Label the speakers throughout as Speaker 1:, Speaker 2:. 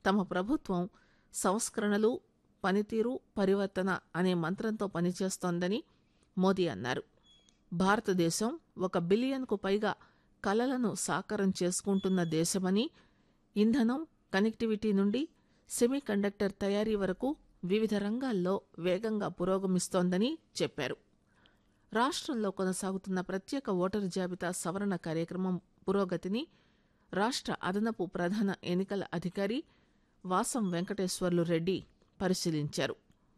Speaker 1: తమ ప్రభుత్వం సంస్కరణలు పనితీరు పరివర్తన అనే మంత్రంతో పనిచేస్తోందని మోదీ అన్నారు భారతదేశం ఒక బిలియన్కు పైగా కలలను సాకారం చేసుకుంటున్న దేశమని ఇంధనం కనెక్టివిటీ నుండి సెమీ కండక్టర్ తయారీ వరకు వివిధ రంగాల్లో వేగంగా పురోగమిస్తోందని చెప్పారు రాష్ట్రంలో కొనసాగుతున్న ప్రత్యేక ఓటరు జాబితా సవరణ కార్యక్రమం పురోగతిని రాష్ట్ర అదనపు ప్రధాన ఎన్నికల అధికారి వాసం వెంకటేశ్వర్లు రెడ్డి పరిశీలించారు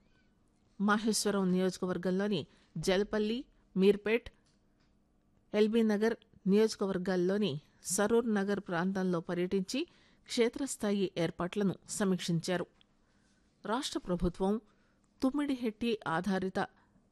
Speaker 1: మాహేశ్వరం నియోజకవర్గంలోని జలపల్లి మీర్పేట్ ఎల్బీనగర్ నియోజకవర్గాల్లోని సరూర్ నగర్ ప్రాంతంలో పర్యటించి క్షేత్రస్థాయి ఏర్పాట్లను సమీక్షించారు రాష్ట్ర ప్రభుత్వం తుమ్మిడిహెట్టి ఆధారిత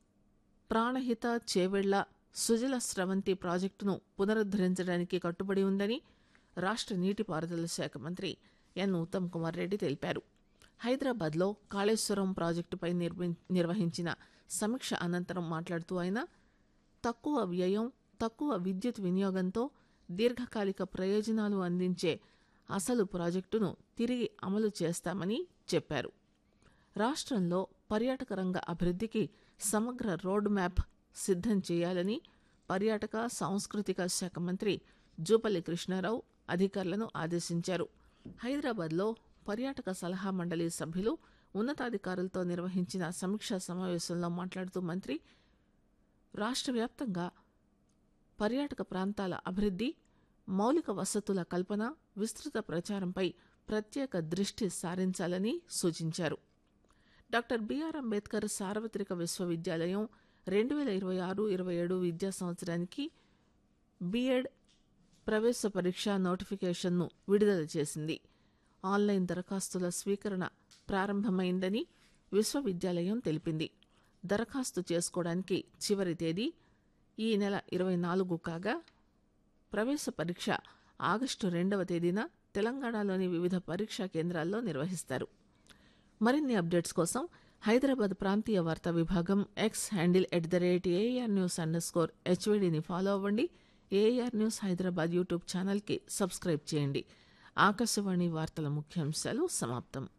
Speaker 1: ప్రాణహిత చేవెళ్ల సుజల స్రవంతి ప్రాజెక్టును పునరుద్దరించడానికి కట్టుబడి ఉందని రాష్ట్ర నీటిపారుదల శాఖ మంత్రి ఎన్ ఉత్తమ్ కుమార్ రెడ్డి తెలిపారు హైదరాబాద్లో కాళేశ్వరం ప్రాజెక్టుపై నిర్మి- నిర్వహించిన సమీక్ష అనంతరం మాట్లాడుతూ ఆయన తక్కువ వ్యయం తక్కువ విద్యుత్ వినియోగంతో దీర్ఘకాలిక ప్రయోజనాలు అందించే అసలు ప్రాజెక్టును తిరిగి అమలు చేస్తామని చెప్పారు రాష్ట్రంలో పర్యాటక రంగ అభివృద్ధికి సమగ్ర రోడ్ మ్యాప్ సిద్ధం చేయాలని పర్యాటక సాంస్కృతిక శాఖ మంత్రి జూపల్లి కృష్ణారావు అధికారులను ఆదేశించారు హైదరాబాద్లో పర్యాటక సలహా మండలి సభ్యులు ఉన్నతాధికారులతో నిర్వహించిన సమీక్షా సమావేశంలో మాట్లాడుతూ మంత్రి రాష్ట్ర వ్యాప్తంగా పర్యాటక ప్రాంతాల అభివృద్ధి మౌలిక వసతుల కల్పన విస్తృత ప్రచారంపై ప్రత్యేక దృష్టి సారించాలని సూచించారు డాక్టర్ బిఆర్ అంబేద్కర్ సార్వత్రిక విశ్వవిద్యాలయం రెండు వేల ఇరవై ఆరు ఇరవై ఏడు విద్యా సంవత్సరానికి బిఎడ్ ప్రవేశ పరీక్ష నోటిఫికేషన్ను విడుదల చేసింది ఆన్లైన్ దరఖాస్తుల స్వీకరణ ప్రారంభమైందని విశ్వవిద్యాలయం తెలిపింది దరఖాస్తు చేసుకోవడానికి చివరి తేదీ ఈ నెల ఇరవై నాలుగు కాగా ప్రవేశ పరీక్ష ఆగస్టు రెండవ తేదీన తెలంగాణలోని వివిధ పరీక్షా కేంద్రాల్లో నిర్వహిస్తారు మరిన్ని అప్డేట్స్ కోసం హైదరాబాద్ ప్రాంతీయ వార్తా విభాగం X handle at the rate air news underscore హెచ్వీడీని ఫాలో అవ్వండి ఏఆర్ న్యూస్ హైదరాబాద్ యూట్యూబ్ ఛానల్కి సబ్స్క్రైబ్ చేయండి ఆకాశవాణి వార్తల ముఖ్యాంశాలు సమాప్తం